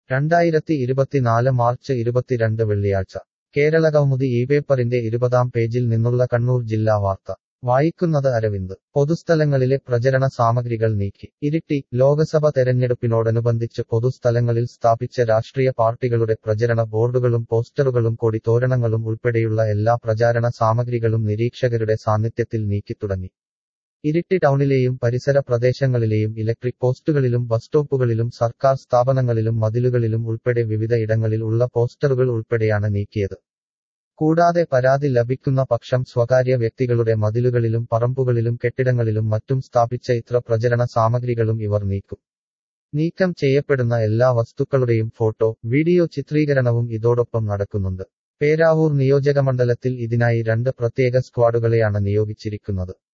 രണ്ടായിരത്തി ഇരുപത്തിനാല് മാർച്ച് ഇരുപത്തിരണ്ട് വെള്ളിയാഴ്ച കേരള കൗമുദി ഈ പേപ്പറിന്റെ ഇരുപതാം പേജിൽ നിന്നുള്ള കണ്ണൂർ ജില്ലാ വാർത്ത വായിക്കുന്നത് അരവിന്ദ് പൊതുസ്ഥലങ്ങളിലെ പ്രചരണ സാമഗ്രികൾ നീക്കി ഇരിട്ടി ലോകസഭ തെരഞ്ഞെടുപ്പിനോടനുബന്ധിച്ച് പൊതുസ്ഥലങ്ങളിൽ സ്ഥാപിച്ച രാഷ്ട്രീയ പാർട്ടികളുടെ പ്രചരണ ബോർഡുകളും പോസ്റ്ററുകളും കൊടിതോരണങ്ങളും ഉൾപ്പെടെയുള്ള എല്ലാ പ്രചാരണ സാമഗ്രികളും നിരീക്ഷകരുടെ സാന്നിധ്യത്തിൽ നീക്കിത്തുടങ്ങി ഇരിട്ടി ടൗണിലെയും പരിസര പ്രദേശങ്ങളിലെയും ഇലക്ട്രിക് പോസ്റ്റുകളിലും ബസ് സ്റ്റോപ്പുകളിലും സർക്കാർ സ്ഥാപനങ്ങളിലും മതിലുകളിലും ഉൾപ്പെടെ വിവിധ ഇടങ്ങളിൽ ഉള്ള പോസ്റ്ററുകൾ ഉൾപ്പെടെയാണ് നീക്കിയത് കൂടാതെ പരാതി ലഭിക്കുന്ന പക്ഷം സ്വകാര്യ വ്യക്തികളുടെ മതിലുകളിലും പറമ്പുകളിലും കെട്ടിടങ്ങളിലും മറ്റും സ്ഥാപിച്ച ഇത്ര പ്രചരണ സാമഗ്രികളും ഇവർ നീക്കും നീക്കം ചെയ്യപ്പെടുന്ന എല്ലാ വസ്തുക്കളുടെയും ഫോട്ടോ വീഡിയോ ചിത്രീകരണവും ഇതോടൊപ്പം നടക്കുന്നുണ്ട് പേരാവൂർ നിയോജകമണ്ഡലത്തിൽ ഇതിനായി രണ്ട് പ്രത്യേക സ്ക്വാഡുകളെയാണ് നിയോഗിച്ചിരിക്കുന്നത്